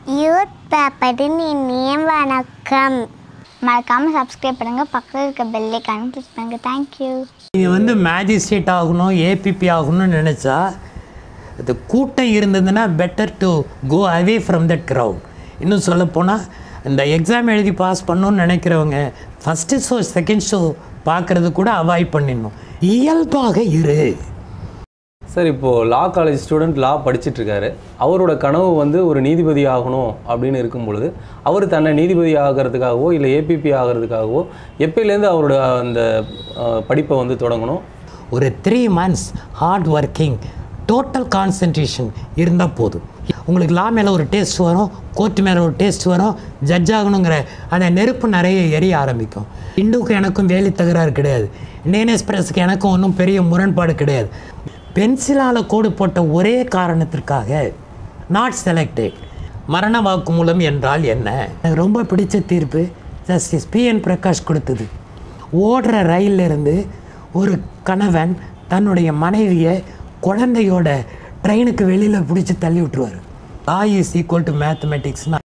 youth பேப்பரின் இனிய வணக்கம் மறக்காமல் சப்ஸ்கிரைப் பண்ணுங்கள் பக்கத்தில் இருக்க பெல்லைக்கான கிளிக் பண்ணுங்கள் தேங்க்யூ நீங்கள் வந்து மேஜிஸ்ட்ரேட் ஆகணும் ஏபிபி ஆகணும்னு நினச்சா அது கூட்டம் இருந்ததுன்னா better to go away from that crowd இன்னும் சொல்லப்போனால் இந்த எக்ஸாம் எழுதி பாஸ் பண்ணணும்னு நினைக்கிறவங்க ஃபஸ்ட்டு ஷோ செகண்ட் ஷோ பார்க்குறது கூட அவாய்ட் பண்ணிடணும் இயல்பாக இரு சார் இப்போது லா காலேஜ் ஸ்டூடெண்ட் லா படிச்சிட்டு இருக்காரு அவரோட கனவு வந்து ஒரு நீதிபதி ஆகணும் அப்படின்னு இருக்கும் பொழுது அவர் தன்னை நீதிபதி ஆகிறதுக்காகவோ இல்லை ஏபிபி ஆகிறதுக்காகவோ எப்பயிலேருந்து அவரோட அந்த அஹ், படிப்பை வந்து தொடங்கணும் ஒரு three months hard working total concentration இருந்தால் போதும் உங்களுக்கு லா மேலே ஒரு டேஸ்ட் வரும் கோர்ட் மேலே ஒரு டேஸ்ட் வரும் ஜட்ஜ் ஆகணுங்கிற அந்த நெருப்பு நிறைய எரிய ஆரம்பிக்கும் இந்துக்கும் எனக்கும் வேலை தகராறு கிடையாது இந்தியன் எக்ஸ்பிரஸுக்கு எனக்கும் ஒன்றும் பெரிய முரண்பாடு கிடையாது பென்சிலால் கோடு போட்ட ஒரே காரணத்திற்காக நாட் செலக்டட் மரண வாக்குமூலம் என்றால் என்ன எனக்கு ரொம்ப பிடிச்ச தீர்ப்பு ஜஸ்டிஸ் பி என் பிரகாஷ் கொடுத்தது ஓடுற ரயில்ல இருந்து ஒரு கணவன் தன்னுடைய மனைவியை குழந்தையோட ட்ரெயினுக்கு வெளியில் பிடிச்சி தள்ளி விட்டுருவார் லா இஸ் ஈக்குவல் டு மேத்தமெட்டிக்ஸ்னா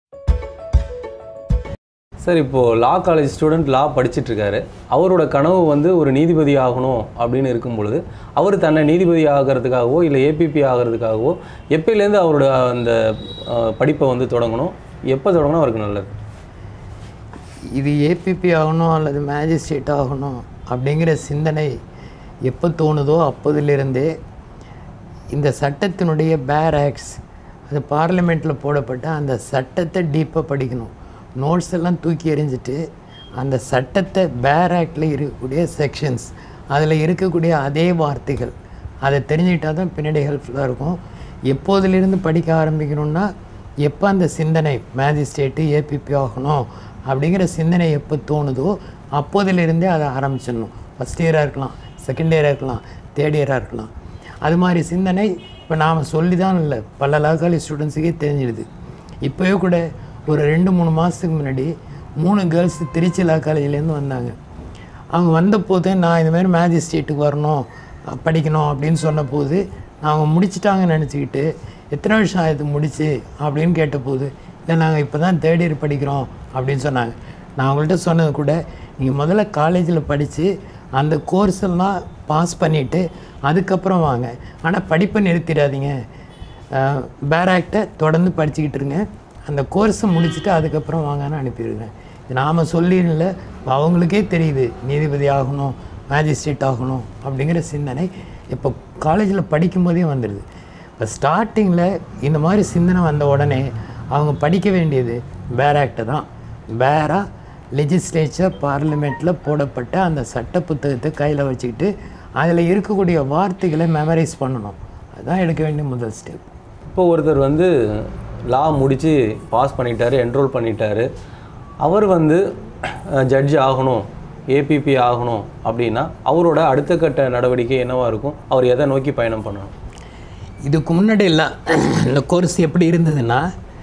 சார் இப்போது லா காலேஜ் ஸ்டூடெண்ட் லா படிச்சிட்டு இருக்காரு அவரோட கனவு வந்து ஒரு நீதிபதி ஆகணும் அப்படின்னு இருக்கும் பொழுது அவர் தன்னை நீதிபதி ஆகிறதுக்காகவோ இல்லை ஏபிபி ஆகிறதுக்காகவோ எப்பயிலேருந்து அவரோட அந்த அஹ், படிப்பை வந்து தொடங்கணும் எப்போ தொடங்கணும் அவருக்கு நல்லது இது ஏபிபி ஆகணும் அல்லது மேஜிஸ்ட்ரேட் ஆகணும் அப்படிங்கிற சிந்தனை எப்போ தோணுதோ அப்போதிலிருந்தே இந்த சட்டத்தினுடைய பேர் ஆக்ட்ஸ் அது பார்லிமெண்ட்டில் போடப்பட்ட அந்த சட்டத்தை டீப்பாக படிக்கணும் நோட்ஸ் எல்லாம் தூக்கி எறிஞ்சிட்டு அந்த சட்டத்தை பேர் ஆக்டில் இருக்கக்கூடிய செக்ஷன்ஸ் அதில் இருக்கக்கூடிய அதே வார்த்தைகள் அதை தெரிஞ்சுக்கிட்டால் தான் பின்னாடி ஹெல்ப்ஃபுல்லாக இருக்கும் எப்போதிலிருந்து படிக்க ஆரம்பிக்கணும்னா எப்போ அந்த சிந்தனை மேஜிஸ்ட்ரேட்டு ஏபிபி ஆகணும் அப்படிங்கிற சிந்தனை எப்போ தோணுதோ அப்போதிலிருந்தே அதை ஆரம்பிச்சிடணும் ஃபஸ்ட் இயராக இருக்கலாம் செகண்ட் இயராக இருக்கலாம் தேர்ட் இயராக இருக்கலாம் அது மாதிரி சிந்தனை இப்போ நாம் சொல்லி தான் இல்லை பல லா காலேஜ் ஸ்டூடெண்ட்ஸுக்கே தெரிஞ்சிடுது இப்போவே கூட ஒரு ரெண்டு மூணு மாதத்துக்கு முன்னாடி மூணு கேர்ள்ஸ் திருச்சி லா காலேஜ்லேருந்து வந்தாங்க அவங்க வந்தபோது நான் இந்த மாதிரி மேஜிஸ்ட்ரேட்டுக்கு வரணும் அஹ், படிக்கணும் அப்படின்னு சொன்னபோது அவங்க முடிச்சிட்டாங்கன்னு நினச்சிக்கிட்டு எத்தனை வருஷம் ஆயிடுது முடிச்சு அப்படின்னு கேட்டபோது இல்லை நாங்கள் இப்போ தான் தேர்ட் இயர் படிக்கிறோம் அப்படின்னு சொன்னாங்க நான் அவங்கள்ட்ட சொன்னது கூட நீங்கள் முதல்ல காலேஜில் படித்து அந்த கோர்ஸ் எல்லாம் பாஸ் பண்ணிவிட்டு அதுக்கப்புறம் வாங்க ஆனால் படிப்பை நிறுத்திடாதீங்க பேராக்டை தொடர்ந்து படிச்சுக்கிட்டு இருங்க அந்த கோர்ஸை முடிச்சுட்டு அதுக்கப்புறம் வாங்கன்னு அனுப்பிடுங்க இது நாம் சொல்லிடல அவங்களுக்கே தெரியுது நீதிபதி ஆகணும் மேஜிஸ்ட்ரேட் ஆகணும் அப்படிங்கிற சிந்தனை இப்போ காலேஜில் படிக்கும்போதே வந்துடுது இப்போ ஸ்டார்டிங்கில் இந்த மாதிரி சிந்தனை வந்த உடனே அவங்க படிக்க வேண்டியது பேராக்டை தான் பேரா லெஜிஸ்லேச்சர் பார்லிமெண்ட்டில் போடப்பட்ட அந்த சட்ட புத்தகத்தை கையில் வச்சுக்கிட்டு அதில் இருக்கக்கூடிய வார்த்தைகளை மெமரைஸ் பண்ணணும் அதுதான் எடுக்க வேண்டிய முதல் ஸ்டெப் இப்போ ஒருத்தர் வந்து லா முடித்து பாஸ் பண்ணிட்டாரு என்ரோல் பண்ணிட்டாரு அவர் வந்து ஜட்ஜ் ஆகணும் ஏபிபி ஆகணும் அப்படின்னா அவரோட அடுத்த கட்ட நடவடிக்கை என்னவா இருக்கும் அவர் எதை நோக்கி பயணம் பண்ணணும் இதுக்கு முன்னாடி எல்லாம் இந்த கோர்ஸ் எப்படி இருந்ததுன்னா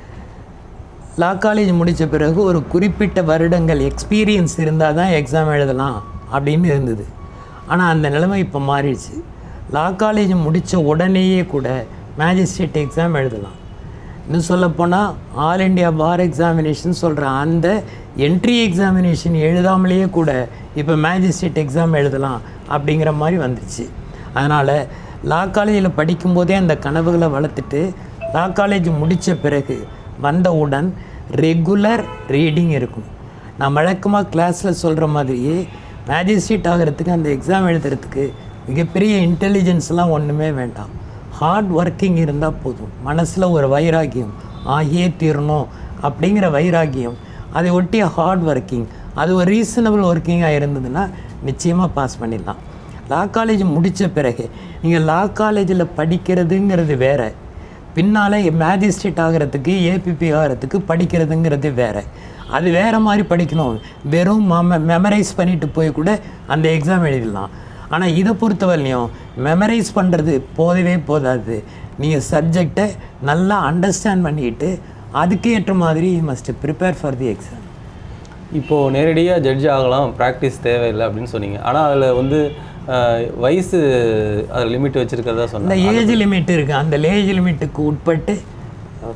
லா காலேஜ் முடித்த பிறகு ஒரு குறிப்பிட்ட வருடங்கள் எக்ஸ்பீரியன்ஸ் இருந்தால் தான் எக்ஸாம் எழுதலாம் அப்படின்னு இருந்தது ஆனால் அந்த நிலைமை இப்போ மாறிடுச்சு லா காலேஜ் முடித்த உடனேயே கூட மேஜிஸ்ட்ரேட் எக்ஸாம் எழுதலாம் இன்னும் சொல்லப்போனால் ஆல் இண்டியா பார் எக்ஸாமினேஷன் சொல்கிற அந்த என்ட்ரி எக்ஸாமினேஷன் எழுதாமலேயே கூட இப்போ மேஜிஸ்ட்ரேட் எக்ஸாம் எழுதலாம் அப்படிங்கிற மாதிரி வந்துச்சு அதனால் லா காலேஜில் படிக்கும்போதே அந்த கனவுகளை வளர்த்துட்டு லா காலேஜ் முடித்த பிறகு வந்தவுடன் ரெகுலர் ரீடிங் இருக்கும் நான் வழக்கமாக கிளாஸில் சொல்கிற மாதிரியே மேஜிஸ்ட்ரேட் ஆகிறதுக்கு அந்த எக்ஸாம் எழுதுறதுக்கு மிகப்பெரிய இன்டெலிஜென்ஸ்லாம் ஒன்றுமே வேண்டாம் ஹார்ட் ஒர்க்கிங் இருந்தால் போதும் மனசில் ஒரு வைராகியம் ஆகியே தீரணும் அப்படிங்கிற வைராகியம் அதை ஒட்டிய ஹார்ட் ஒர்க்கிங் அது ஒரு ரீசனபிள் ஒர்க்கிங்காக இருந்ததுன்னா நிச்சயமாக பாஸ் பண்ணிடலாம் லா காலேஜ் முடித்த பிறகு நீங்கள் லா காலேஜில் படிக்கிறதுங்கிறது வேற பின்னால் மேஜிஸ்ட்ரேட் ஆகிறதுக்கு ஏபிபி ஆகிறதுக்கு படிக்கிறதுங்கிறது வேற அது வேற மாதிரி படிக்கணும் வெறும் மம மெமரைஸ் பண்ணிட்டு போய் கூட அந்த எக்ஸாம் எழுதிடலாம் ஆனால் இதை பொறுத்தவரையிலையும் மெமரைஸ் பண்ணுறது போதவே போதாது நீங்கள் சப்ஜெக்டை நல்லா அண்டர்ஸ்டாண்ட் பண்ணிக்கிட்டு அதுக்கு ஏற்ற மாதிரி must prepare for the exam இப்போது நேரடியாக ஜட்ஜ் ஆகலாம் ப்ராக்டிஸ் தேவையில்லை அப்படின்னு சொன்னீங்க ஆனால் அதில் வந்து அஹ், வயசு அதில் லிமிட் வச்சுருக்கிறதா இந்த சொன்னேன் ஏஜ் லிமிட் இருக்குது அந்த ஏஜ் லிமிட்டுக்கு உட்பட்டு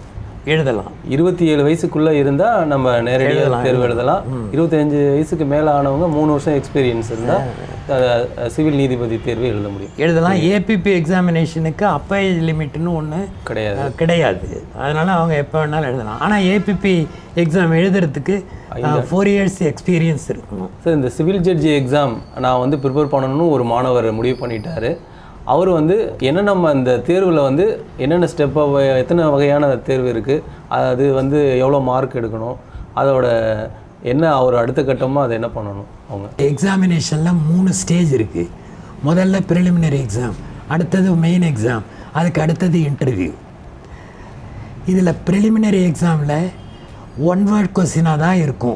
எழுதலாம் இருபத்தி ஏழு வயசுக்குள்ளே இருந்தால் நம்ம நேரடியாக எழுதலாம், தேர்வு எழுதலாம் இருபத்தஞ்சு வயசுக்கு மேலே ஆனவங்க மூணு வருஷம் எக்ஸ்பீரியன்ஸ் இருந்தால் சிவில் நீதிபதி தேர்வு எழுத முடியும் எழுதலாம் ஏபிபி எக்ஸாமினேஷனுக்கு அப்ப ஏஜ் லிமிட்னு ஒன்று கிடையாது கிடையாது அதனால அவங்க எப்போ வேணாலும் எழுதலாம் ஆனால் ஏபிபி எக்ஸாம் எழுதுறதுக்கு ஃபோர் இயர்ஸ் எக்ஸ்பீரியன்ஸ் இருக்கணும் சார் இந்த சிவில் ஜட்ஜி எக்ஸாம் நான் வந்து ப்ரிப்பேர் பண்ணணும்னு ஒரு மாணவர் முடிவு பண்ணிட்டாரு அவர் வந்து என்ன நம்ம அந்த தேர்வில் வந்து என்னென்ன ஸ்டெப்பாக எத்தனை வகையான தேர்வு இருக்குது அது வந்து எவ்வளோ மார்க் எடுக்கணும் அதோட என்ன அவர் அடுத்த கட்டமாக அதை என்ன பண்ணணும் அவங்க எக்ஸாமினேஷனில் மூணு ஸ்டேஜ் இருக்குது முதல்ல ப்ரிலிமினரி எக்ஸாம் அடுத்தது மெயின் எக்ஸாம் அதுக்கு அடுத்தது இன்டர்வியூ இதில் ப்ரிலிமினரி எக்ஸாமில் ஒன் வேர்ட் கொஸ்டினாக தான் இருக்கும்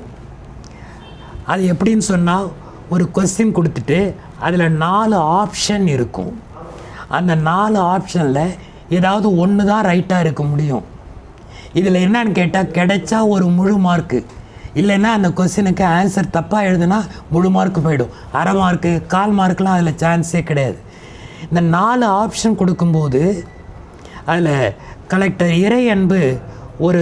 அது எப்படின்னு சொன்னால் ஒரு கொஸ்டின் கொடுத்துட்டு அதில் நாலு ஆப்ஷன் இருக்கும் அந்த நாலு ஆப்ஷனில் ஏதாவது ஒன்று தான் ரைட்டாக இருக்க முடியும் இதில் என்னன்னு கேட்டால் கிடைச்சா ஒரு முழு மார்க்கு இல்லைன்னா அந்த கொஸ்டினுக்கு ஆன்சர் தப்பாக எழுதுனா முழு மார்க் போயிடும் அரை மார்க்கு கால் மார்க்லாம் அதில் சான்ஸே கிடையாது இந்த நாலு ஆப்ஷன் கொடுக்கும்போது அதில் கலெக்டர் இறை அன்பு ஒரு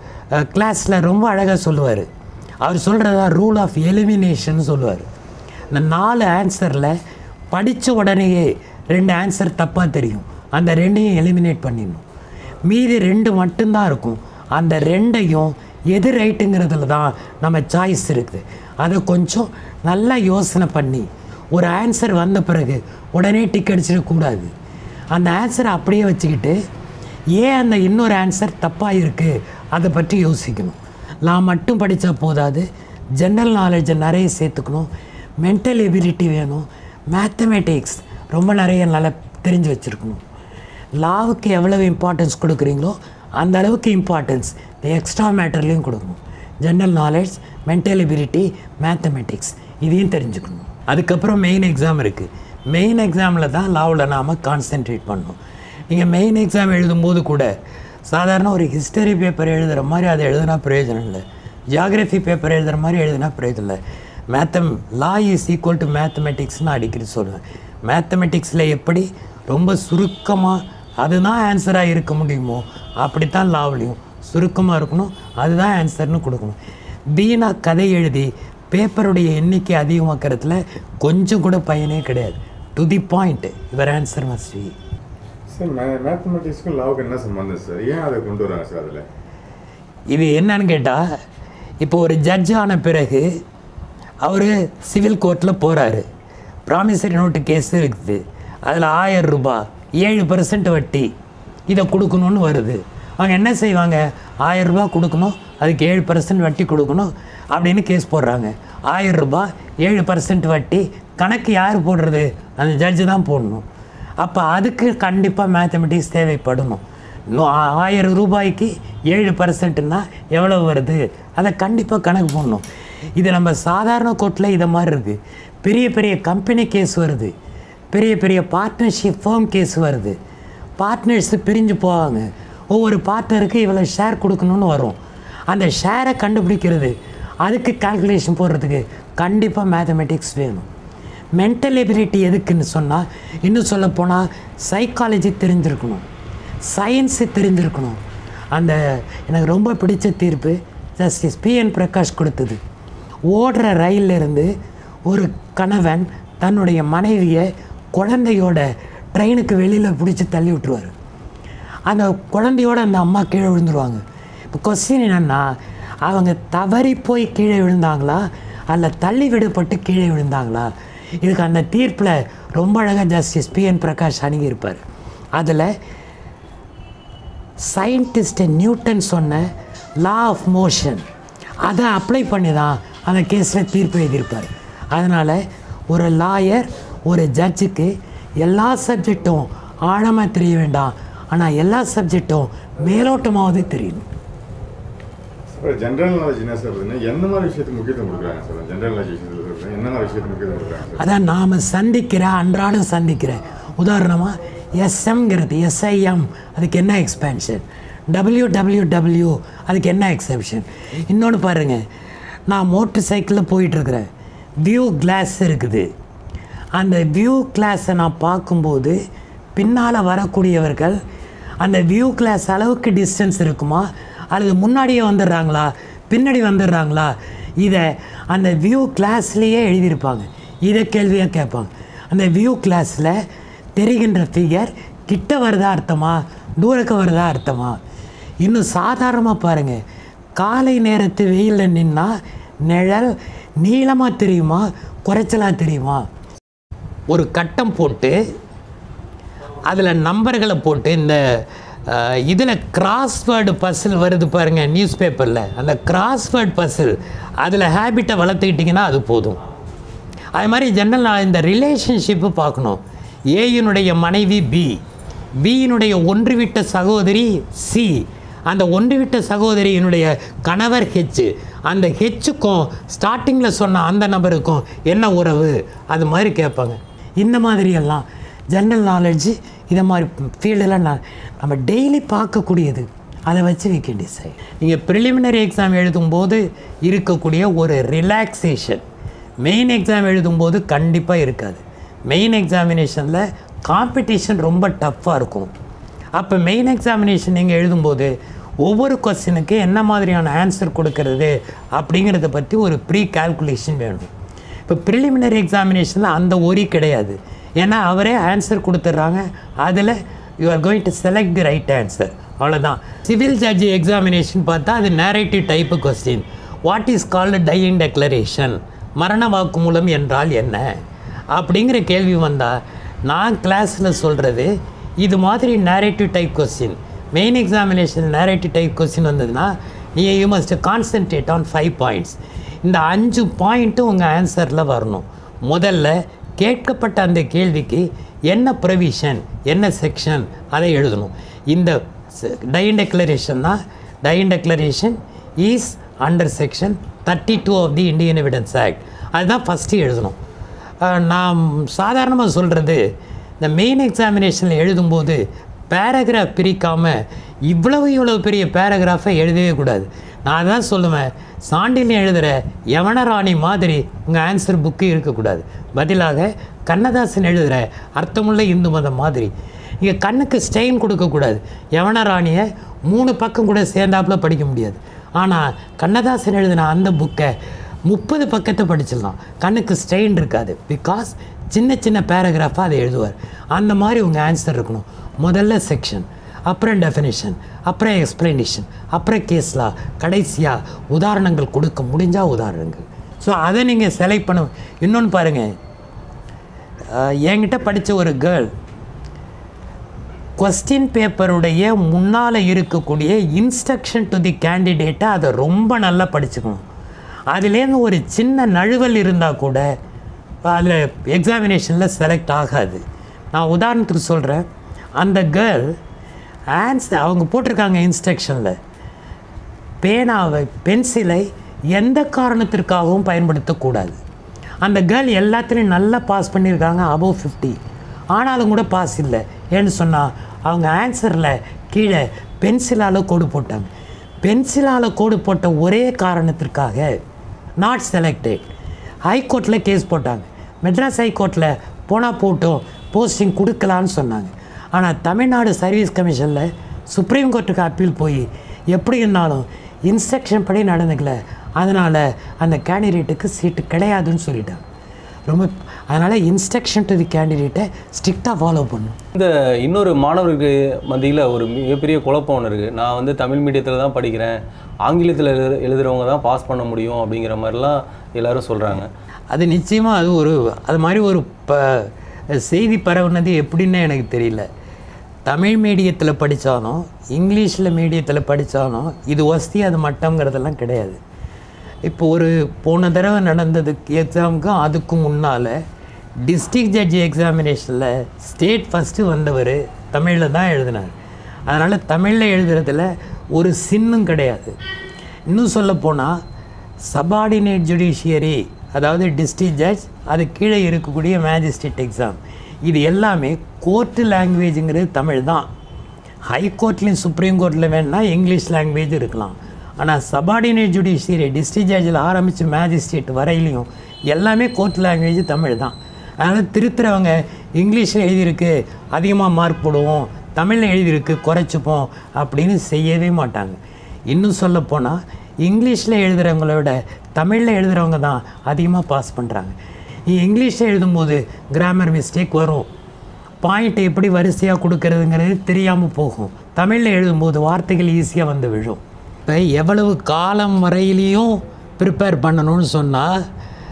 கிளாஸில் ரொம்ப அழகாக சொல்லுவார் அவர் சொல்கிறதா ரூல் ஆஃப் எலிமினேஷன் சொல்லுவார் இந்த நாலு ஆன்சரில் படித்த உடனேயே ரெண்டு ஆன்சர் தப்பாக தெரியும் அந்த ரெண்டையும் எலிமினேட் பண்ணிடணும் மீதி ரெண்டு மட்டும்தான் இருக்கும் அந்த ரெண்டையும் எது ரைட்டுங்கிறதுல தான் நம்ம சாய்ஸ் இருக்குது அதை கொஞ்சம் நல்லா யோசனை பண்ணி ஒரு ஆன்சர் வந்த பிறகு உடனே டிக் அடிச்சிடக்கூடாது அந்த ஆன்சரை அப்படியே வச்சுக்கிட்டு ஏன் அந்த இன்னொரு ஆன்சர் தப்பாக இருக்குது அதை பற்றி யோசிக்கணும் நான் மட்டும் படித்தா போதாது ஜென்ரல் நாலேஜை நிறைய சேர்த்துக்கணும் மென்டல் எபிலிட்டி வேணும் மேத்தமேட்டிக்ஸ் ரொம்ப நிறைய நல்லா தெரிஞ்சு வச்சுருக்கணும் லாவுக்கு எவ்வளவு இம்பார்ட்டன்ஸ் கொடுக்குறீங்களோ அந்த அளவுக்கு இம்பார்ட்டன்ஸ் இந்த எக்ஸ்ட்ரா மேட்டர்லேயும் கொடுக்கணும் general knowledge mental ability mathematics இதையும் தெரிஞ்சுக்கணும் அதுக்கப்புறம் மெயின் எக்ஸாம் இருக்குது மெயின் எக்ஸாமில் தான் லாவில் நாம் கான்சென்ட்ரேட் பண்ணணும் நீங்கள் மெயின் எக்ஸாம் எழுதும்போது கூட சாதாரண ஒரு ஹிஸ்டரி பேப்பர் எழுதுகிற மாதிரி அதை எழுதுனா பிரயோஜனம் இல்லை ஜியாகிரஃபி பேப்பர் எழுதுகிற மாதிரி எழுதுனா பிரயோஜனம் இல்லை மேத்தம் லா இஸ் ஈக்குவல் டு மேத்தமெட்டிக்ஸ்னு அடிக்கடி சொல்லுவேன் மேத்தமெட்டிக்ஸில் எப்படி ரொம்ப சுருக்கமாக அதுதான் ஆன்சராக இருக்க முடியுமோ அப்படித்தான் லாவ்லையும் சுருக்கமாக இருக்கணும் அதுதான் ஆன்சர்னு கொடுக்கணும் வீணா கதை எழுதி பேப்பருடைய எண்ணிக்கை அதிகமாக்கிறதுல கொஞ்சம் கூட பயனே கிடையாது to the point your answer must be sir மே மேத்தமெட்டிக்ஸ்க்கும் லாவுக்கு என்ன சம்மந்தம் சார் ஏன் அதை கொண்டு வராங்க சார் அதில் இது என்னன்னு கேட்டால் இப்போ ஒரு ஜட்ஜ் ஆன பிறகு அவர் சிவில் கோர்ட்டில் போகிறாரு ப்ராமிசரி நோட்டு கேஸ் இருக்குது அதில் ஆயிரம் ரூபாய் ஏழு பர்சன்ட் வட்டி இதை கொடுக்கணும்னு வருது அவங்க என்ன செய்வாங்க ஆயிரம் ரூபாய் கொடுக்கணும் அதுக்கு ஏழு பர்சன்ட் வட்டி கொடுக்கணும் அப்படின்னு கேஸ் போடுறாங்க ஆயிரம் ரூபாய் ஏழு பர்சன்ட் வட்டி கணக்கு யார் போடுறது அந்த ஜட்ஜு தான் போடணும் அப்போ அதுக்கு கண்டிப்பாக மேத்தமெட்டிக்ஸ் தேவைப்படணும் இன்னும் ஆ- ஆயிரம் ரூபாய்க்கு ஏழு பர்சன்ட்னா எவ்வளோ வருது அதை கண்டிப்பாக கணக்கு போடணும் இது நம்ம சாதாரண கோர்ட்டில் இதை மாதிரி இருக்குது பெரிய பெரிய கம்பெனி கேஸ் வருது பெரிய பெரிய பார்ட்னர்ஷிப் ஃபேம் கேஸ் வருது பார்ட்னர்ஸ் பிரிஞ்சு போவாங்க ஒவ்வொரு பார்ட்னருக்கு இவ்வளோ ஷேர் கொடுக்கணும்னு வரும் அந்த ஷேரை கண்டுபிடிக்கிறது அதுக்கு கால்குலேஷன் போடுறதுக்கு கண்டிப்பாக மேத்தமெட்டிக்ஸ் வேணும் மென்டல் எபிலிட்டி எதுக்குன்னு சொன்னால் இன்னும் சொல்லப் போனால் சைக்காலஜி தெரிஞ்சிருக்கணும் சயின்ஸு தெரிஞ்சிருக்கணும் அந்த எனக்கு ரொம்ப பிடிச்ச தீர்ப்பு ஜஸ்டிஸ் பிஎன் பிரகாஷ் கொடுத்தது ஓடுற ரயில்ல இருந்து ஒரு கணவன் தன்னுடைய மனைவியை குழந்தையோட ட்ரெயினுக்கு வெளியில் பிடிச்சி தள்ளி விட்டுருவார் அந்த குழந்தையோட அந்த அம்மா கீழே விழுந்துருவாங்க இப்போ கொஸ்டின் என்னென்னா அவங்க தவறி போய் கீழே விழுந்தாங்களா அல்ல தள்ளி விடப்பட்டு கீழே விழுந்தாங்களா இதுக்கு அந்த தீர்ப்பில் ரொம்ப அழகாக ஜஸ்டிஸ் பிஎன் பிரகாஷ் அணுகியிருப்பார் அதில் சயின்டிஸ்ட் நியூட்டன் சொன்ன லா ஆஃப் மோஷன் அதை அப்ளை பண்ணி தான் அந்த கேஸில் தீர்ப்பு எழுதியிருப்பார் அதனால் ஒரு லாயர் ஒரு ஜட்ஜுக்கு எல்லா சப்ஜெக்டும் ஆழமாக தெரிய வேண்டாம் ஆனால் எல்லா சப்ஜெக்டும் மேலோட்டமாவது தெரியணும் சார் ஜென்ரல் நாலேஜ் என்ன சார் அப்படின்னா எந்த மாதிரி விஷயத்துக்கு முக்கியத்துவம் கொடுக்குறாங்க சார் ஜென்ரல் நாலேஜ் விஷயத்தில் சொல்கிறேன் என்ன மாதிரி விஷயத்துக்கு முக்கியத்துவம் கொடுக்குறாங்க சார் அதான் நாம் சந்திக்கிற அன்றாடம் சந்திக்கிற உதாரணமாக எஸ்எம்ங்கிறது எஸ்ஐஎம் அதுக்கு என்ன எக்ஸ்பேன்ஷன் டபிள்யூ டபிள்யூ டபிள்யூ அதுக்கு என்ன எக்ஸப்ஷன் இன்னொன்று பாருங்கள் நான் மோட்டர் சைக்கிளில் போயிட்டுருக்கிறேன் வியூ கிளாஸ் இருக்குது அந்த வியூ கிளாஸை நான் பார்க்கும்போது பின்னால் வரக்கூடியவர்கள் அந்த வியூ கிளாஸ் அளவுக்கு டிஸ்டன்ஸ் இருக்குமா அல்லது முன்னாடியே வந்துடுறாங்களா பின்னாடி வந்துடுறாங்களா இதை அந்த வியூ கிளாஸ்லேயே எழுதியிருப்பாங்க இதை கேள்வியாக கேட்பாங்க அந்த வியூ கிளாஸில் தெரிகின்ற ஃபிகர் கிட்ட வருதா அர்த்தமா தூரக்க வருதா அர்த்தமா இன்னும் சாதாரணமாக பாருங்கள் காலை நேரத்து வெயிலில் நின்னா நிழல் நீளமாக தெரியுமா குறைச்சலாக தெரியுமா ஒரு கட்டம் போட்டு அதில் நம்பர்களை போட்டு இந்த இதில் கிராஸ்வேர்டு பசில் வருது பாருங்கள் நியூஸ் பேப்பரில் அந்த கிராஸ்வேர்டு பசில் அதில் ஹேபிட்டை வளர்த்துக்கிட்டிங்கன்னா அது போதும் அது மாதிரி ஜென்ரல் நான் இந்த ரிலேஷன்ஷிப்பு பார்க்கணும் ஏயினுடைய மனைவி பி பியினுடைய ஒன்றுவிட்ட சகோதரி சி அந்த ஒன்றுவிட்ட சகோதரியினுடைய கணவர் ஹெச் அந்த ஹெச்சுக்கும் ஸ்டார்டிங்கில் சொன்ன அந்த நபருக்கும் என்ன உறவு அது மாதிரி கேட்பாங்க இந்த மாதிரியெல்லாம் ஜென்ரல் நாலேஜ் இதை மாதிரி ஃபீல்டெல்லாம் நான் நம்ம டெய்லி பார்க்கக்கூடியது அதை வச்சு we can decide நீங்கள் ப்ரிலிமினரி எக்ஸாம் எழுதும்போது இருக்கக்கூடிய ஒரு ரிலாக்ஸேஷன் மெயின் எக்ஸாம் எழுதும்போது கண்டிப்பாக இருக்காது மெயின் எக்ஸாமினேஷனில் காம்படிஷன் ரொம்ப டஃப்பாக இருக்கும் அப்போ மெயின் எக்ஸாமினேஷன் நீங்கள் எழுதும்போது ஒவ்வொரு கொஸ்டினுக்கு என்ன மாதிரியான ஆன்சர் கொடுக்கறது அப்படிங்கிறத பற்றி ஒரு ப்ரீ கால்குலேஷன் வேணும் இப்போ ப்ரிலிமினரி எக்ஸாமினேஷனில் அந்த ஒரி கிடையாது ஏன்னா அவரே ஆன்சர் கொடுத்துட்றாங்க அதில் you are going to select the right answer அவ்வளோதான் சிவில் ஜட்ஜி எக்ஸாமினேஷன் பார்த்தா அது narrative type question what is called dying declaration மரண வாக்குமூலம் என்றால் என்ன அப்படிங்கிற கேள்வி வந்தால் நான் கிளாஸில் சொல்கிறது இது மாதிரி narrative type question main examination narrative type question வந்ததுன்னா நீங்கள் you must concentrate on five points இந்த அஞ்சு பாயிண்ட்டும் உங்கள் ஆன்சரில் வரணும் முதல்ல கேட்கப்பட்ட அந்த கேள்விக்கு என்ன ப்ரொவிஷன் என்ன செக்ஷன் அதை எழுதணும் இந்த டைன் டெக்ளரேஷன்னா dying declaration is under section thirty two of the Indian evidence act அதுதான் ஃபஸ்ட்டு எழுதணும் அஹ் நான் சாதாரணமாக சொல்கிறது இந்த மெயின் எக்ஸாமினேஷனில் எழுதும்போது பேராகிராஃப் பிரிக்காமல் இவ்வளவு இவ்வளவு பெரிய பேராகிராஃபை எழுதவே கூடாது நான் தான் சொல்லுவேன் சாண்டில் எழுதுகிற யவனராணி மாதிரி உங்கள் ஆன்சர் புக்கு இருக்கக்கூடாது பதிலாக கண்ணதாசன் எழுதுகிற அர்த்தமுள்ள இந்து மதம் மாதிரி இங்கே கண்ணுக்கு ஸ்டெயின் கொடுக்கக்கூடாது யவனராணியை மூணு பக்கம் கூட சேர்ந்தாப்புல படிக்க முடியாது ஆனால் கண்ணதாசன் எழுதின அந்த புக்கை முப்பது பக்கத்தை படிச்சிடலாம் கண்ணுக்கு ஸ்ட்ரெயின் இருக்காது பிகாஸ் சின்ன சின்ன பேராகிராஃபாக அதை எழுதுவார் அந்த மாதிரி உங்கள் ஆன்சர் இருக்கணும் முதல்ல செக்ஷன் அப்புறம் டெஃபினேஷன் அப்புறம் எக்ஸ்பிளனேஷன் அப்புறம் கேஸ்லா கடைசியாக உதாரணங்கள் கொடுக்க முடிஞ்சால் உதாரணங்கள் ஸோ அதை நீங்கள் செலக்ட் பண்ண இன்னொன்று பாருங்கள் என்கிட்ட படித்த ஒரு கேர்ள் கொஸ்டின் பேப்பருடைய முன்னால் இருக்கக்கூடிய இன்ஸ்ட்ரக்ஷன் டு தி கேண்டிடேட்டை அதை ரொம்ப நல்லா படிச்சுக்கணும் அதுலேருந்து ஒரு சின்ன நழுவல் இருந்தால் கூட அதில் எக்ஸாமினேஷனில் செலக்ட் ஆகாது நான் உதாரணத்துக்கு சொல்கிறேன் அந்த கேர்ள் ஆன்சர் அவங்க போட்டிருக்காங்க இன்ஸ்ட்ரக்ஷனில் பேனாவை பென்சிலை எந்த காரணத்திற்காகவும் பயன்படுத்தக்கூடாது அந்த கேர்ள் எல்லாத்துலேயும் நல்லா பாஸ் பண்ணியிருக்காங்க அபவ் ஃபிஃப்டி ஆனாலும் கூட பாஸ் இல்லை ஏன்னு சொன்னால் அவங்க ஆன்சரில் கீழே பென்சிலால் கோடு போட்டாங்க பென்சிலால் கோடு போட்ட ஒரே காரணத்திற்காக நாட் செலக்டட் ஹைகோர்ட்டில் கேஸ் போட்டாங்க மெட்ராஸ் ஹைகோர்ட்டில் போனால் போட்டோம் போஸ்டிங் கொடுக்கலான்னு சொன்னாங்க ஆனால் தமிழ்நாடு சர்வீஸ் கமிஷனில் சுப்ரீம் கோர்ட்டுக்கு அப்பீல் போய் எப்படி இருந்தாலும் இன்ஸ்ட்ரக்ஷன் படி நடந்துக்கல அதனால் அந்த கேண்டிடேட்டுக்கு சீட்டு கிடையாதுன்னு சொல்லிட்டாங்க ரொம்ப அதனால் இன்ஸ்ட்ரக்ஷன் டு தி கேண்டிடேட்டை ஸ்ட்ரிக்டாக ஃபாலோ பண்ணும் இந்த இன்னொரு மாணவருக்கு மத்தியில் ஒரு மிகப்பெரிய குழப்பம் ஒன்று இருக்குது நான் வந்து தமிழ் மீடியத்தில் தான் படிக்கிறேன் ஆங்கிலத்தில் எழுது எழுதுகிறவங்க தான் பாஸ் பண்ண முடியும் அப்படிங்கிற மாதிரிலாம் எல்லாரும் சொல்கிறாங்க அது நிச்சயமாக அது ஒரு அது மாதிரி ஒரு ப செய்தி பரவுனது எப்படின்னு எனக்கு தெரியல தமிழ் மீடியத்தில் படித்தாலும் இங்கிலீஷில் மீடியத்தில் படித்தாலும் இது வசதி அது மட்டங்கிறதெல்லாம் கிடையாது இப்போ ஒரு போன தடவை நடந்ததுக்கு எக்ஸாமுக்கும் அதுக்கும் முன்னால் டிஸ்ட்ரிக்ட் ஜட்ஜி எக்ஸாமினேஷனில் ஸ்டேட் ஃபஸ்ட்டு வந்தவர் தமிழில் தான் எழுதினார் அதனால் தமிழில் எழுதுறதுல ஒரு சின்னும் கிடையாது இன்னும் சொல்லப்போனால் சபார்டினேட் ஜுடிஷியரி அதாவது டிஸ்ட்ரிக்ட் ஜட்ஜ் அது கீழே இருக்கக்கூடிய மேஜிஸ்ட்ரேட் எக்ஸாம் இது எல்லாமே கோர்ட்டு லாங்குவேஜுங்கிறது தமிழ் தான் ஹை கோர்ட்லேயும் சுப்ரீம் கோர்ட்டில் வேணும்னா இங்கிலீஷ் லாங்குவேஜ் இருக்கலாம் ஆனால் சபார்டினேட் ஜுடிஷியரி டிஸ்ட்ரிக்ட் ஜட்ஜில் ஆரம்பித்து மேஜிஸ்ட்ரேட் வரையிலையும் எல்லாமே கோர்ட் லாங்குவேஜ் தமிழ் தான் அதனால் திருத்துறவங்க இங்கிலீஷில் எழுதியிருக்கு அதிகமாக மார்க் போடுவோம் தமிழில் எழுதியிருக்கு குறைச்சிப்போம் அப்படின்னு செய்யவே மாட்டாங்க இன்னும் சொல்லப்போனால் இங்கிலீஷில் எழுதுகிறவங்கள விட தமிழில் எழுதுகிறவங்க தான் அதிகமாக பாஸ் பண்ணுறாங்க நீ இங்கிலீஷில் எழுதும்போது கிராமர் மிஸ்டேக் வரும் பாயிண்ட் எப்படி வரிசையாக கொடுக்கறதுங்கிறது தெரியாமல் போகும் தமிழில் எழுதும்போது வார்த்தைகள் ஈஸியாக வந்து விழும் இப்போ எவ்வளவு காலம் வரையிலையும் ப்ரிப்பேர் பண்ணணும்னு சொன்னால்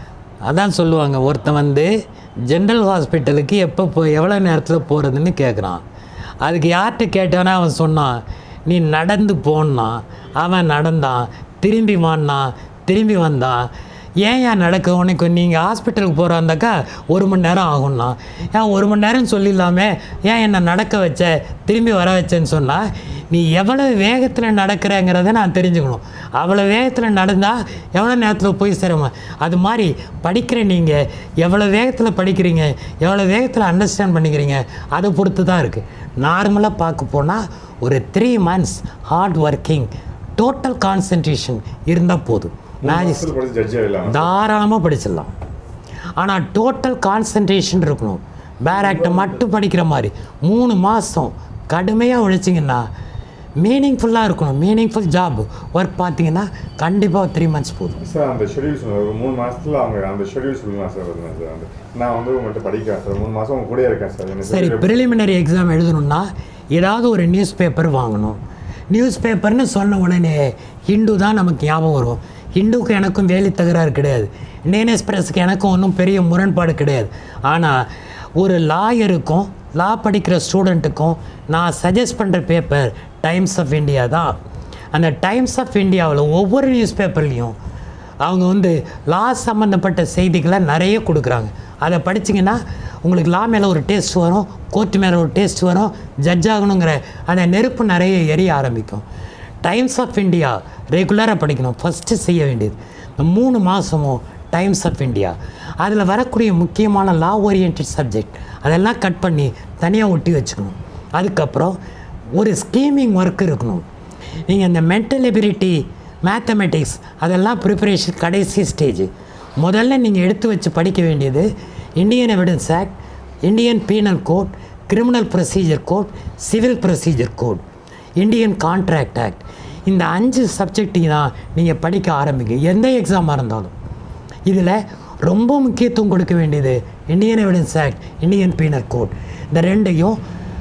அதான் சொல்லுவாங்க ஒருத்தன் வந்து ஜென்ரல் ஹாஸ்பிட்டலுக்கு எப்போ போ எவ்வளோ நேரத்தில் போகிறதுன்னு கேட்குறான் அதுக்கு யார்கிட்ட கேட்டானே அவன் சொன்னான் நீ நடந்து போனான் அவன் நடந்தான் திரும்பி வான்னான் திரும்பி வந்தான் ஏன் ஏன் நடக்க உனக்கு நீங்கள் ஹாஸ்பிட்டலுக்கு போகிறாந்தாக்கா ஒரு மணி நேரம் ஆகும்னா ஏன் ஒரு மணி நேரம் சொல்லிடலாமே ஏன் என்னை நடக்க வச்ச திரும்பி வர வச்சேன்னு சொன்னால் நீ எவ்வளோ வேகத்தில் நடக்கிறங்கிறத நான் தெரிஞ்சுக்கணும் அவ்வளோ வேகத்தில் நடந்தால் எவ்வளோ நேரத்தில் போய் சேருமா அது மாதிரி படிக்கிற நீங்கள் எவ்வளோ வேகத்தில் படிக்கிறீங்க எவ்வளோ வேகத்தில் அண்டர்ஸ்டாண்ட் பண்ணிக்கிறீங்க அதை பொறுத்து தான் இருக்குது நார்மலாக பார்க்க போனால் ஒரு three months hard working total concentration இருந்தால் போதும் மேஜிஸ் மாசத்துல படிச்சு ஜட்ஜ் ஆயிடலாம் தாராளமாக படிச்சிடலாம் ஆனால் டோட்டல் கான்சன்ட்ரேஷன் இருக்கணும் பேராக்டை மட்டும் படிக்கிற மாதிரி மூணு மாதம் கடுமையாக உழைச்சிங்கன்னா மீனிங்ஃபுல்லாக இருக்கணும் மீனிங்ஃபுல் ஜாப் ஒர்க் பார்த்தீங்கன்னா கண்டிப்பாக த்ரீ மந்த்ஸ் போதும் சார் அந்த ஷெடியூல் சொல்லுங்க ஒரு மூணு மாசத்துல அவங்க அந்த ஷெடியூல் சொல்லுங்க சார் வருங்க சார் அந்த நான் வந்து உங்கள்கிட்ட படிக்கிறேன் சார் மூணு மாசம் உங்க கூடயே இருக்கேன் சார் என்ன சரி schedule- ப்ரிலிமினரி எக்ஸாம் எழுதணும்னா ஏதாவது ஒரு நியூஸ் பேப்பர் வாங்கணும் நியூஸ் பேப்பர்னு சொன்ன உடனே ஹிந்து தான் நமக்கு ஞாபகம் வரும் ஹிந்துக்கும் எனக்கும் வேலி தகராறு கிடையாது இந்தியன் எக்ஸ்பிரஸுக்கு எனக்கும் ஒன்றும் பெரிய முரண்பாடு கிடையாது ஆனால் ஒரு லாயருக்கும் லா படிக்கிற ஸ்டூடெண்ட்டுக்கும் நான் சஜஸ்ட் பண்ணுற பேப்பர் டைம்ஸ் ஆஃப் இந்தியா தான் அந்த டைம்ஸ் ஆஃப் இந்தியாவில் ஒவ்வொரு நியூஸ் பேப்பர்லேயும் அவங்க வந்து லா சம்மந்தப்பட்ட செய்திகளை நிறைய கொடுக்குறாங்க அதை படிச்சிங்கன்னா உங்களுக்கு லா மேலே ஒரு டேஸ்ட் வரும் கோர்ட் மேலே ஒரு டேஸ்ட் வரும் ஜட்ஜ் ஆகணுங்கிற அந்த நெருப்பு நிறைய எரிய ஆரம்பிக்கும் டைம்ஸ் ஆஃப் இந்தியா ரெகுலராக படிக்கணும் ஃபஸ்ட்டு செய்ய வேண்டியது இந்த மூணு மாதமும் டைம்ஸ் ஆஃப் இந்தியா அதில் வரக்கூடிய முக்கியமான லா ஓரியன்ட் சப்ஜெக்ட் அதெல்லாம் கட் பண்ணி தனியாக ஒட்டி வச்சுக்கணும் அதுக்கப்புறம் ஒரு ஸ்கீமிங் ஒர்க் இருக்கணும் நீங்கள் இந்த மென்டல் எபிலிட்டி மேத்தமெட்டிக்ஸ் அதெல்லாம் ப்ரிப்பரேஷன் கடைசி ஸ்டேஜ் முதல்ல நீங்கள் எடுத்து வச்சு படிக்க வேண்டியது Indian evidence act Indian penal code criminal procedure code civil procedure code Indian contract act இந்த அஞ்சு சப்ஜெக்டையும் தான் நீங்கள் படிக்க ஆரம்பிங்க எந்த எக்ஸாமாக இருந்தாலும் இதில் ரொம்ப முக்கியத்துவம் கொடுக்க வேண்டியது Indian evidence act Indian penal code இந்த ரெண்டையும்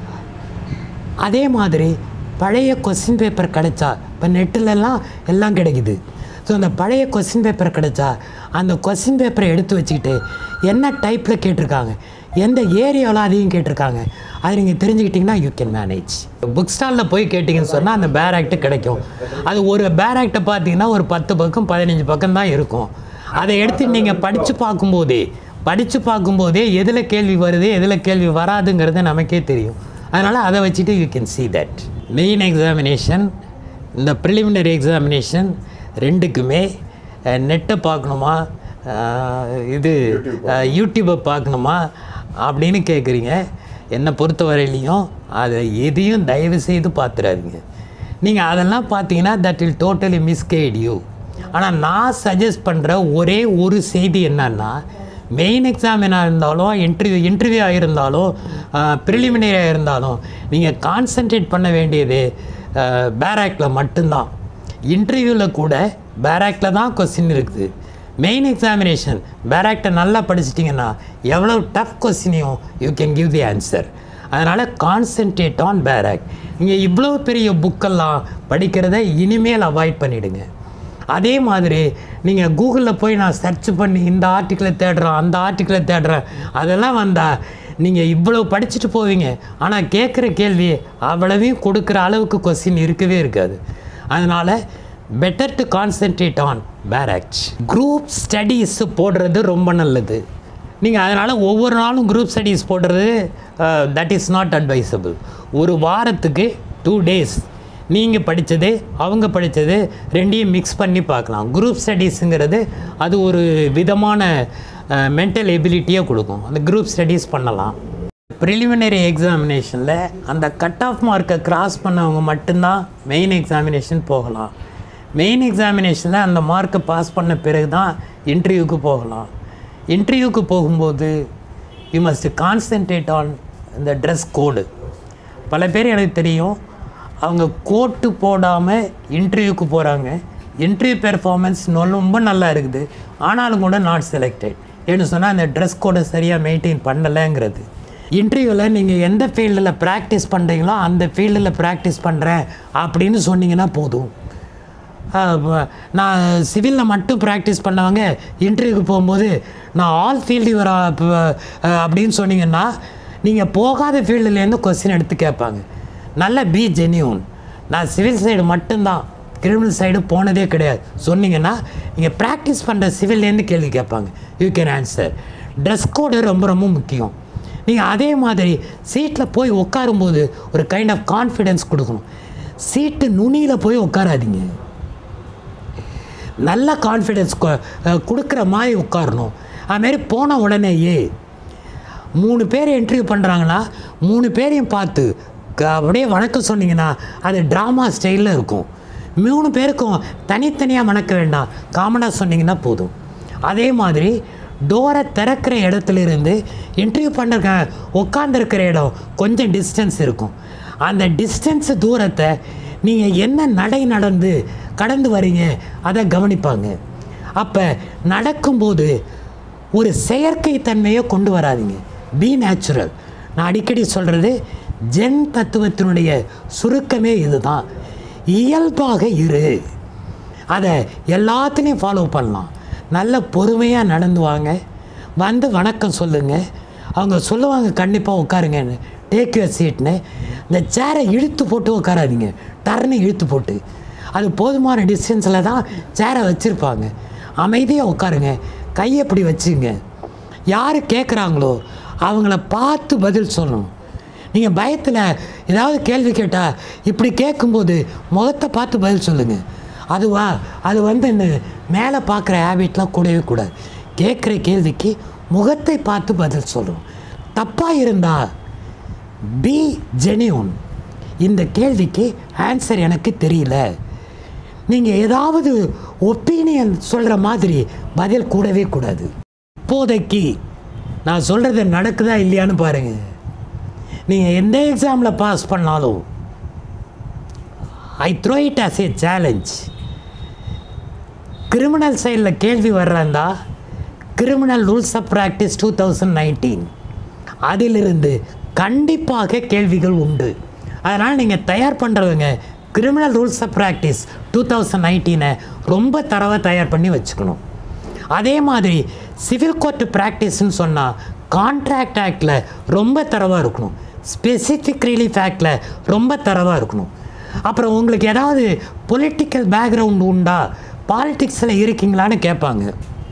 அதே மாதிரி பழைய கொஸ்டின் பேப்பர் கிடைச்சா இப்போ நெட்டிலலாம் எல்லாம் கிடைக்குது ஸோ அந்த பழைய கொஸ்டின் பேப்பர் கிடைச்சா அந்த கொஸ்டின் பேப்பரை எடுத்து வச்சுக்கிட்டு என்ன டைப்பில் கேட்டிருக்காங்க எந்த ஏரியாவில் அதிகம் கேட்டிருக்காங்க அது நீங்கள் தெரிஞ்சுக்கிட்டிங்கன்னா யூ கேன் மேனேஜ் புக் ஸ்டாலில் போய் கேட்டிங்கன்னு சொன்னால் அந்த பேர் ஆக்ட் கிடைக்கும் அது ஒரு பேர் ஆக்டை பார்த்தீங்கன்னா ஒரு பத்து பக்கம் பதினஞ்சு பக்கம் தான் இருக்கும் அதை எடுத்து நீங்கள் படித்து பார்க்கும்போதே படித்து பார்க்கும்போதே எதில் கேள்வி வருது எதில் கேள்வி வராதுங்கிறது நமக்கே தெரியும் அதனால் அதை வச்சுட்டு you can see that main examination இந்த ப்ரிலிமினரி எக்ஸாமினேஷன் ரெண்டுக்குமே நெட்டை பார்க்கணுமா அஹ், இது அஹ், யூடியூப்பை பார்க்கணுமா அப்படின்னு கேட்குறீங்க என்னை பொறுத்த வரையிலையும் அதை எதையும் தயவு செய்து பார்த்துடாதீங்க நீங்கள் அதெல்லாம் பார்த்தீங்கன்னா that will totally misguide you ஆனால் நான் சஜஸ்ட் பண்ணுற ஒரே ஒரு செய்தி என்னன்னா மெயின் எக்ஸாமினாக இருந்தாலும் இன்டர்வியூ இன்டர்வியூ ஆகியிருந்தாலும் ப்ரிலிமினரியாக இருந்தாலும் நீங்கள் கான்சென்ட்ரேட் பண்ண வேண்டியது பேராக்டில் மட்டும்தான் இன்டர்வியூவில் கூட பேராக்டில் தான் கொஸ்டின் இருக்குது மெயின் எக்ஸாமினேஷன் பேராக்டை நல்லா படிச்சிட்டிங்கன்னா எவ்வளோ டஃப் கொஸ்டினையும் you can give the answer அதனால் கான்சென்ட்ரேட் ஆன் பேராக்ட் நீங்கள் இவ்வளோ பெரிய புக்கெல்லாம் படிக்கிறத இனிமேல் அவாய்ட் பண்ணிவிடுங்க அதே மாதிரி நீங்கள் கூகுளில் போய் நான் சர்ச் பண்ணி இந்த ஆர்டிக்கிளை தேடுறேன் அந்த ஆர்டிக்கிளை தேடுறேன் அதெல்லாம் வந்தால் நீங்கள் இவ்வளோ படிச்சுட்டு போவீங்க ஆனால் கேட்குற கேள்வி அவ்வளவையும் கொடுக்குற அளவுக்கு கொஸ்டின் இருக்கவே இருக்காது அதனால் better to concentrate on bare act group studies போடுறது ரொம்ப நல்லது நீங்கள் அதனால் ஒவ்வொரு நாளும் குரூப் ஸ்டடீஸ் போடுறது தட் இஸ் நாட் அட்வைசபிள் ஒரு வாரத்துக்கு டூ டேஸ் நீங்கள் படித்தது அவங்க படித்தது ரெண்டையும் மிக்ஸ் பண்ணி பார்க்கலாம் குரூப் ஸ்டடீஸுங்கிறது அது ஒரு விதமான மென்டல் எபிலிட்டியை கொடுக்கும் அந்த குரூப் ஸ்டடீஸ் பண்ணலாம் ப்ரிலிமினரி எக்ஸாமினேஷனில் அந்த கட் ஆஃப் மார்க்கை கிராஸ் பண்ணவங்க மட்டும்தான் மெயின் எக்ஸாமினேஷன் போகலாம் மெயின் எக்ஸாமினேஷனில் அந்த மார்க்கை பாஸ் பண்ண பிறகு தான் இன்டர்வியூக்கு போகலாம் இன்டர்வியூக்கு போகும்போது யூ மஸ்ட் கான்சென்ட்ரேட் ஆன் இந்த ட்ரெஸ் கோடு பல பேர் எனக்கு தெரியும் அவங்க கோட்டு போடாமல் இன்டர்வியூக்கு போகிறாங்க இன்டர்வியூ பெர்ஃபார்மன்ஸ் ரொம்ப நல்லா இருக்குது ஆனாலும் கூட நாட் செலக்டட் ஏன்னு சொன்னால் அந்த ட்ரெஸ் கோடை சரியாக மெயின்டைன் பண்ணலைங்கிறது இன்டர்வியூவில் நீங்கள் எந்த ஃபீல்டில் ப்ராக்டிஸ் பண்ணுறீங்களோ அந்த ஃபீல்டில் ப்ராக்டிஸ் பண்ணுறேன் அப்படின்னு சொன்னீங்கன்னா போதும் ஆஹ் வ- நான் சிவிலில் மட்டும் ப்ராக்டிஸ் பண்ணவங்க இன்டர்வியூக்கு போகும்போது நான் ஆல் ஃபீல்டு வர அப்படின்னு சொன்னீங்கன்னா நீங்கள் போகாத ஃபீல்டுலேருந்து கொஸ்டின் எடுத்து கேட்பாங்க நல்ல பி ஜென்யூன் நான் சிவில் சைடு மட்டும்தான் கிரிமினல் சைடு போனதே கிடையாது சொன்னீங்கன்னா நீங்கள் ப்ராக்டிஸ் பண்ணுற சிவில்லேருந்து கேள்வி கேட்பாங்க you can answer dress code ரொம்ப ரொம்ப முக்கியம் நீங்கள் அதே மாதிரி சீட்டில் போய் உட்காரும்போது ஒரு கைண்ட் ஆஃப் கான்ஃபிடென்ஸ் கொடுக்கணும் சீட்டு நுனியில் போய் உட்காராதீங்க நல்ல கான்ஃபிடென்ஸ் கொடுக்குற மாதிரி உட்காரணும் அதுமாரி போன உடனேயே மூணு பேர் இன்டர்வியூ பண்ணுறாங்கன்னா மூணு பேரையும் பார்த்து க- அப்படியே வணக்கம் சொன்னீங்கன்னா அது ட்ராமா ஸ்டைலில் இருக்கும் மூணு பேருக்கும் தனித்தனியாக வணக்க வேண்டாம் காமனாக சொன்னீங்கன்னா போதும் அதே மாதிரி டோரை திறக்கிற இடத்துல இருந்து இன்டர்வியூ பண்ணுற உட்காந்துருக்கிற இடம் கொஞ்சம் டிஸ்டன்ஸ் இருக்கும் அந்த டிஸ்டன்ஸ் தூரத்தை நீங்கள் என்ன நடை நடந்து கடந்து வரீங்க அதை கவனிப்பாங்க அப்போ நடக்கும்போது ஒரு செயற்கை தன்மையை கொண்டு வராதீங்க பி நேச்சுரல் நான் அடிக்கடி சொல்கிறது ஜென் தத்துவத்தினுடைய சுருக்கமே இதுதான் இயல்பாக இரு அதை எல்லாத்துலேயும் ஃபாலோ பண்ணலாம் நல்ல பொறுமையாக நடந்து வாங்க வந்து வணக்கம் சொல்லுங்கள் அவங்க சொல்லுவாங்க கண்டிப்பாக உட்காருங்கன்னு டேக் யூர் சீட்னு இந்த சேரை இழுத்து போட்டு உட்காராதீங்க டர்னு இழுத்து போட்டு அது போதுமான டிஸ்டன்ஸில் தான் சேரை வச்சுருப்பாங்க அமைதியாக உட்காருங்க கையை இப்படி வச்சுங்க யார் கேட்குறாங்களோ அவங்கள பார்த்து பதில் சொல்லணும் நீங்கள் பயத்தில் ஏதாவது கேள்வி கேட்டால் இப்படி கேட்கும்போது முகத்தை பார்த்து பதில் சொல்லுங்கள் அதுவா அது வந்து இந்த மேலே பார்க்குற ஹேபிட்லாம் கூடவே கூடாது கேட்குற கேள்விக்கு முகத்தை பார்த்து பதில் சொல்லணும் தப்பாக இருந்தால் பி ஜெனியூன் இந்த கேள்விக்கு ஆன்சர் எனக்கு தெரியல நீங்கள் ஏதாவது ஒப்பீனியன் சொல்கிற மாதிரி பதில் கூடவே கூடாது இப்போதைக்கு நான் சொல்கிறது நடக்குதா இல்லையான்னு பாருங்கள் நீங்கள் எந்த எக்ஸாமில் பாஸ் பண்ணாலும் I throw it as a challenge கிரிமினல் சைடில் கேள்வி வர்றதா criminal rules of practice two thousand nineteen அதிலிருந்து கண்டிப்பாக கேள்விகள் உண்டு அதனால் நீங்கள் தயார் பண்ணுறவங்க criminal rules of practice two thousand நைன்டீனை ரொம்ப தரவாக தயார் பண்ணி வச்சுக்கணும் அதே மாதிரி சிவில் கோர்ட் ப்ராக்டிஸ்னு சொன்னால் கான்ட்ராக்ட் ஆக்டில் ரொம்ப தரவாக இருக்கணும் ஸ்பெசிஃபிக் ரிலீஃப் ஆக்டில் ரொம்ப தரவாக இருக்கணும் அப்புறம் உங்களுக்கு ஏதாவது பொலிட்டிக்கல் பேக்ரவுண்ட் உண்டா பாலிடிக்ஸில் இருக்கீங்களான்னு கேட்பாங்க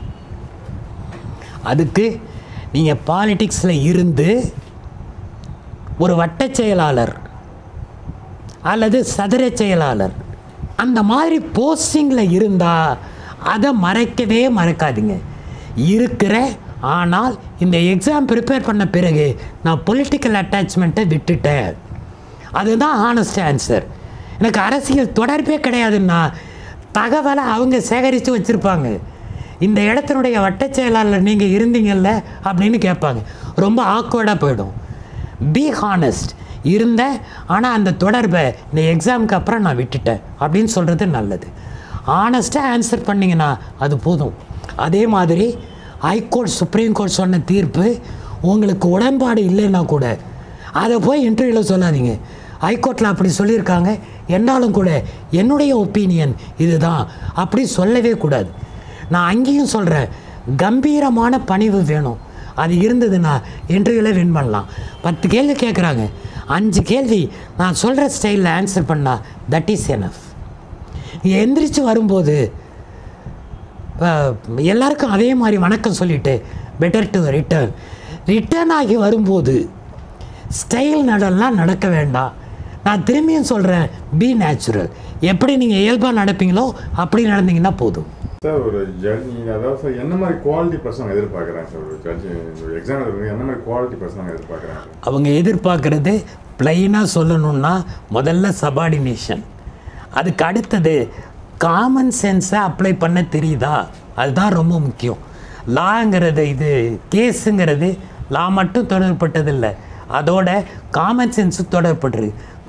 அதுக்கு நீங்கள் பாலிடிக்ஸில் இருந்து ஒரு வட்டச் செயலாளர் அல்லது சதுர செயலாளர் அந்த மாதிரி போஸ்டிங்கில் இருந்தால் அதை மறைக்கவே மறைக்காதீங்க இருக்கிற ஆனால் இந்த எக்ஸாம் ப்ரிப்பேர் பண்ண பிறகு நான் பொலிட்டிக்கல் அட்டாச்மெண்ட்டை விட்டுட்டேன் அதுதான் ஹானஸ்ட் ஆன்சர் எனக்கு அரசியல் தொடர்பே கிடையாதுன்னா தகவலை அவங்க சேகரித்து வச்சுருப்பாங்க இந்த இடத்தினுடைய வட்டச் செயலாளர் நீங்கள் இருந்தீங்கல்ல அப்படின்னு கேட்பாங்க ரொம்ப ஆக்வர்டாக போயிடும் பி ஹானஸ்ட் இருந்தேன் ஆனால் அந்த தொடர்பை இந்த எக்ஸாமுக்கு அப்புறம் நான் விட்டுட்டேன் அப்படின்னு சொல்கிறது நல்லது ஆனஸ்ட்டாக ஆன்சர் பண்ணிங்கன்னா அது போதும் அதே மாதிரி ஹைகோர்ட் சுப்ரீம் கோர்ட் சொன்ன தீர்ப்பு உங்களுக்கு உடன்பாடு இல்லைன்னா கூட அதை போய் இன்டர்வியூவில் சொல்லாதீங்க ஹைகோர்ட்டில் அப்படி சொல்லியிருக்காங்க என்னாலும் கூட என்னுடைய ஒப்பீனியன் இதுதான் அப்படி சொல்லவே கூடாது நான் அங்கேயும் சொல்கிறேன் கம்பீரமான பணிவு வேணும் அது இருந்ததுன்னா இன்டர்வியூவில் வின் பண்ணலாம் பத்து கேள்வி கேட்குறாங்க அஞ்சு கேள்வி நான் சொல்கிற ஸ்டைலில் ஆன்சர் பண்ணால் தட் இஸ் எனஃப் நீ எந்திரிச்சு வரும்போது அஹ், எல்லாருக்கும் அதே மாதிரி வணக்கம் சொல்லிட்டு பெட்டர் டு ரிட்டர்ன் ரிட்டர்ன் ஆகி வரும்போது ஸ்டைல் நடலாம் நடக்க வேண்டாம் நான் திரும்பியும் சொல்கிறேன் பி நேச்சுரல் எப்படி நீங்கள் இயல்பாக நடப்பீங்களோ அப்படி நடந்தீங்கன்னா போதும் சார் ஒரு ஜட்ஜ் நீங்கள் அதாவது சார் என்ன மாதிரி குவாலிட்டி பர்சன் எதிர்பார்க்குறாங்க சார் ஒரு ஜட்ஜ் ஒரு எக்ஸாம் எழுதுறவங்க என்ன மாதிரி குவாலிட்டி பர்சன் எதிர்பார்க்குறாங்க அவங்க எதிர்பார்க்குறது ப்ளைனாக சொல்லணுன்னா முதல்ல சபார்டினேஷன் அதுக்கு அடுத்தது காமன் சென்ஸை அப்ளை பண்ண தெரியுதா அதுதான் ரொம்ப முக்கியம் லாங்கிறது இது கேஸுங்கிறது லா மட்டும் தொடர்பட்டதில்லை அதோட காமன் சென்ஸு தொடர்பட்டுருக்கு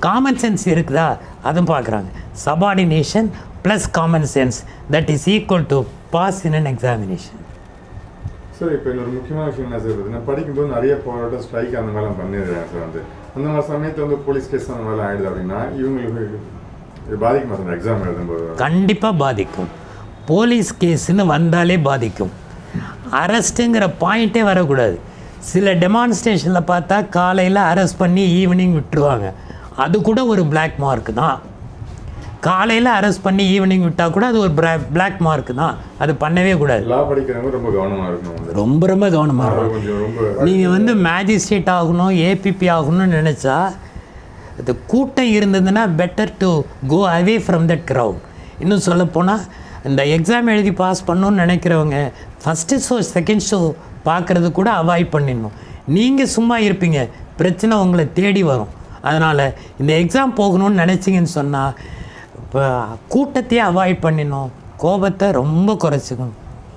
காமன் சென்ஸ் இருக்குதா அதுவும் பார்க்குறாங்க subordination plus common sense that is equal to pass in an examination sir இப்போ இன்னொரு முக்கியமான விஷயம் என்ன சார் இருக்குதுன்னா படிக்கும்போது நிறைய போராட்டம் ஸ்ட்ரைக் அந்த மாதிரிலாம் பண்ணிடுறாங்க சார் வந்து அந்த மாதிரி சமயத்தில் வந்து போலீஸ் கேஸ் அந்த மாதிரிலாம் ஆயிடுது அப்படின்னா இவங்களுக்கு இது பாதிக்குமா சார் எக்ஸாம் எழுதும்போது கண்டிப்பாக பாதிக்கும் போலீஸ் கேஸுன்னு வந்தாலே பாதிக்கும் அரெஸ்ட்டுங்கிற பாயிண்ட்டே வரக்கூடாது சில டெமான்ஸ்ட்ரேஷனில் பார்த்தா காலையில் அரெஸ்ட் பண்ணி ஈவினிங் விட்டுருவாங்க அது கூட ஒரு பிளாக் மார்க் தான் காலையில் அரெஸ்ட் பண்ணி ஈவினிங் விட்டால் கூட அது ஒரு பிளாக் மார்க் தான் அது பண்ணவே கூடாது லா படிக்கிறவங்க ரொம்ப கவனமாக இருக்கணும் வந்து ரொம்ப ரொம்ப கவனமாக அது இருக்கும் கொஞ்சம் ரொம்ப நீங்கள் வந்து மேஜிஸ்ட்ரேட் ஆகணும் ஏபிபி ஆகணும்னு நினச்சா அது கூட்டம் இருந்ததுன்னா better to go away from that crowd இன்னும் சொல்லப்போனால் இந்த எக்ஸாம் எழுதி பாஸ் பண்ணணும்னு நினைக்கிறவங்க ஃபஸ்ட்டு ஷோ செகண்ட் ஷோ பார்க்குறது கூட அவாய்ட் பண்ணிடணும் நீங்கள் சும்மா இருப்பீங்க பிரச்சனை உங்களை தேடி வரும் அதனால் இந்த எக்ஸாம் போகணும்னு நினச்சிங்கன்னு சொன்னால் இப்போ கூட்டத்தையே அவாய்ட் பண்ணிடணும் கோபத்தை ரொம்ப குறைச்சிக்கணும்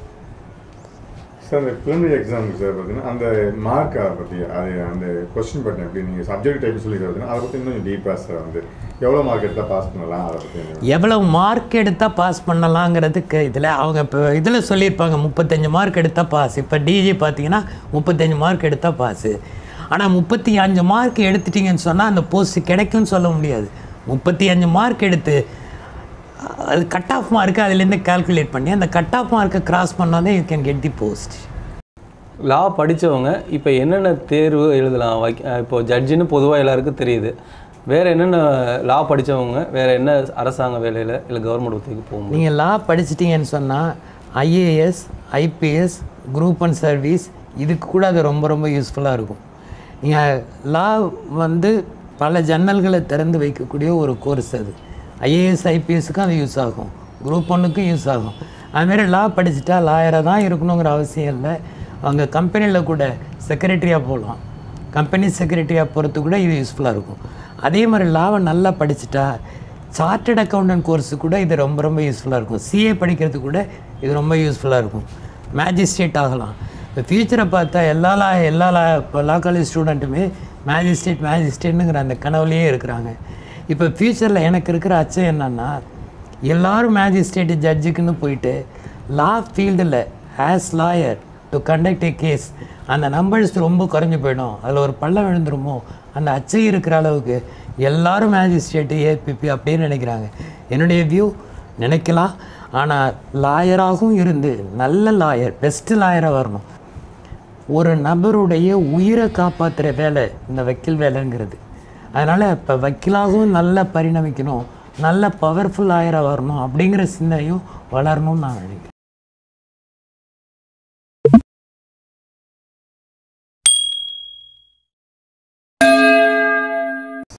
சார் அந்த preliminary எக்ஸாமுக்கு சார் பார்த்தீங்கன்னா அந்த மார்க்கை பற்றி அது அந்த கொஸ்டின் பட்டன் எப்படி நீங்கள் சப்ஜெக்ட் டைப் சொல்லி பார்த்தீங்கன்னா அதை பற்றி இன்னும் டீப்பாக சார் வந்து எவ்வளோ மார்க் எடுத்தால் பாஸ் பண்ணலாம் அதை பற்றி எவ்வளவு மார்க் எடுத்தால் பாஸ் பண்ணலாங்கிறதுக்கு இதில் அவங்க இப்போ இதில் சொல்லியிருப்பாங்க முப்பத்தஞ்சு மார்க் எடுத்தால் பாஸ் இப்போ டிஜி பார்த்தீங்கன்னா முப்பத்தஞ்சு மார்க் எடுத்தால் பாஸு ஆனால் முப்பத்தி அஞ்சு மார்க் எடுத்துட்டீங்கன்னு சொன்னால் அந்த போஸ்ட் கிடைக்கும்னு சொல்ல முடியாது முப்பத்தி அஞ்சு மார்க் எடுத்து அது கட் ஆஃப் மார்க்கு அதுலேருந்து கால்குலேட் பண்ணி அந்த கட் ஆஃப் மார்க்கை கிராஸ் பண்ணாலே you can get the post law படித்தவங்க இப்போ என்னென்ன தேர்வு எழுதலாம் வைக் இப்போ ஜட்ஜின்னு பொதுவாக எல்லாருக்கும் தெரியுது வேறு என்னென்ன லா படித்தவங்க வேறு என்ன அரசாங்க வேலையில் இல்லை கவர்மெண்ட் உத்திக்கு போக முடியும் நீங்கள் லா படிச்சிட்டிங்கன்னு சொன்னால் IAS IPS group and service இதுக்கு கூட அது ரொம்ப ரொம்ப யூஸ்ஃபுல்லாக இருக்கும் நீங்கள் லா வந்து பல ஜன்னல்களை திறந்து வைக்கக்கூடிய ஒரு கோர்ஸ் அது ஐஏஎஸ் ஐபிஎஸ்க்கும் அது யூஸ் ஆகும் குரூப் ஒன்றுக்கும் யூஸ் ஆகும் அதுமாரி லா படிச்சுட்டா லாயராக தான் இருக்கணுங்கிற அவசியம் இல்லை அவங்க கம்பெனியில் கூட செக்ரட்டரியாக போகலாம் கம்பெனி செக்ரட்டரியாக போகிறது கூட இது யூஸ்ஃபுல்லாக இருக்கும் அதே மாதிரி லாவை நல்லா படிச்சுட்டா சார்ட்டட் அக்கௌண்டன்ட் கோர்ஸு கூட இது ரொம்ப ரொம்ப யூஸ்ஃபுல்லாக இருக்கும் சிஏ படிக்கிறது கூட இது ரொம்ப யூஸ்ஃபுல்லாக இருக்கும் மேஜிஸ்ட்ரேட் ஆகலாம் இப்போ ஃப்யூச்சரை பார்த்தா எல்லா லா எல்லா லா இப்போ லா காலேஜ் ஸ்டூடெண்ட்டுமே மேஜிஸ்ட்ரேட் மேஜிஸ்ட்ரேட்டுங்கிற அந்த கனவுலேயே இருக்கிறாங்க இப்போ ஃப்யூச்சரில் எனக்கு இருக்கிற அச்சம் என்னன்னா எல்லாரும் மேஜிஸ்ட்ரேட்டு ஜட்ஜுக்குன்னு போயிட்டு லா ஃபீல்டில் as lawyer to conduct a case அந்த நம்பர்ஸ் ரொம்ப குறைஞ்சு போயிடும் அதில் ஒரு பள்ளம் விழுந்துருமோ அந்த அச்சம் இருக்கிற அளவுக்கு எல்லாரும் மேஜிஸ்ட்ரேட்டு ஏபிபி அப்படின்னு நினைக்கிறாங்க என்னுடைய வியூ நினைக்கலாம் ஆனால் லாயராகவும் இருந்து நல்ல லாயர் பெஸ்ட்டு லாயராக வரணும் ஒரு நபருடைய உயிரை காப்பாற்றுற வேலை இந்த வக்கீல் வேலைங்கிறது அதனால் இப்போ வக்கீலாகவும் நல்லா பரிணமிக்கணும் நல்ல பவர்ஃபுல் ஆயிரம் வரணும் அப்படிங்கிற சிந்தனையும் வளரணும்னு நான் நினைக்கிறேன்